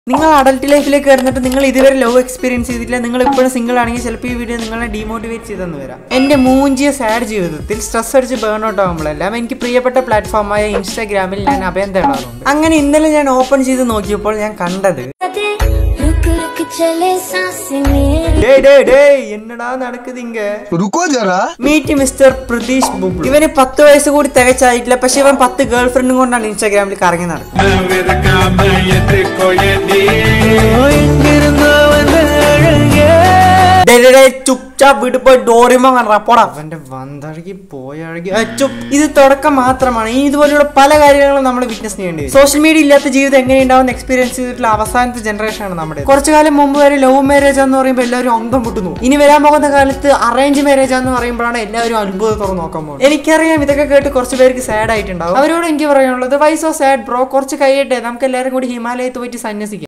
നിങ്ങൾ അഡൽട്ട് ലൈഫിലേക്ക് വരുന്നിട്ട് നിങ്ങൾ ഇതുവരെ ലവ് എക്സ്പീരിയൻസ് ചെയ്തിട്ടില്ല നിങ്ങൾ ഇപ്പോഴും സിംഗിൾ ആണെങ്കിൽ ചിലപ്പോൾ ഈ വീഡിയോ നിങ്ങളെ ഡീമോട്ടിവേറ്റ് ചെയ്തെന്ന് വരാം എന്റെ മൂഞ്ചിയ സാഡ് ജീവിതത്തിൽ സ്ട്രെസ് അടിച്ച് ബേൺ ഔട്ട് ആകുമ്പോഴെല്ലാം എനിക്ക് പ്രിയപ്പെട്ട പ്ലാറ്റ്ഫോമായ ഇൻസ്റ്റാഗ്രാമിൽ ഞാൻ അഭയം തേടാറുണ്ട് അങ്ങനെ ഇന്നലെ ഞാൻ ഓപ്പൺ ചെയ്ത് നോക്കിയപ്പോൾ ഞാൻ കണ്ടത് रुक रुक चले सांसें मेरी ഡേ ഡേ ഡേ എന്നടാ നടക്കുതിങ്ക रुको जरा മീറ്റ് മിസ്റ്റർ പ്രതീഷ് ബുബ്ലു ഇവന് പത്ത് വയസ്സ് കൂടി തികച്ചായിട്ടില്ല പക്ഷെ ഇവൻ പത്ത് ഗേൾ ഫ്രണ്ടും കൊണ്ടാണ് ഇൻസ്റ്റാഗ്രാമിൽ കറങ്ങി നടക്കുന്നത് ഡേ, ഡേ, ഡേ, ചുപ്ചാപ്പ് വീട്ടിൽ പോയി ഡോറിമോ കണ്ടാ പോടാ അവന്റെ വന്തഴകി പോയഴകി ആ, ചുപ്പ് ഇത് തുടക്കം മാത്രമാണ് ഇനി ഇതുപോലെയുള്ള പല കാര്യങ്ങളും നമ്മൾ വിറ്റ്നസ് ചെയ്യേണ്ടി വരും സോഷ്യൽ മീഡിയ ഇല്ലാത്ത ജീവിതം എങ്ങനെയുണ്ടാവും എക്സ്പീരിയൻസ് ചെയ്തിട്ടുള്ള അവസാനത്തെ ജനറേഷൻ ആണ് നമ്മുടെ കുറച്ചു കാലം മുമ്പ് വരെ ലവ് മാരേജ് എന്ന് പറയുമ്പോൾ എല്ലാവരും അന്തം മുട്ടുന്നു ഇനി വരാൻ പോകുന്ന കാലത്ത് അറേഞ്ച് മാരേജ് എന്ന് പറയുമ്പോഴാണ് എല്ലാവരും അത്ഭുതത്തോടെ നോക്കാൻ പോകുന്നത് എനിക്കറിയാം ഇതൊക്കെ കേട്ട് കുറച്ച് പേർക്ക് സാഡ് ആയിട്ടുണ്ടാവും അവരോട് എനിക്ക് പറയാനുള്ളത് വൈസോ സാഡ് ബ്രോ കുറച്ച് കഴിയട്ടെ നമുക്ക് എല്ലാവരും കൂടി ഹിമാലയത്ത് പോയിട്ട് സന്യസിക്കാം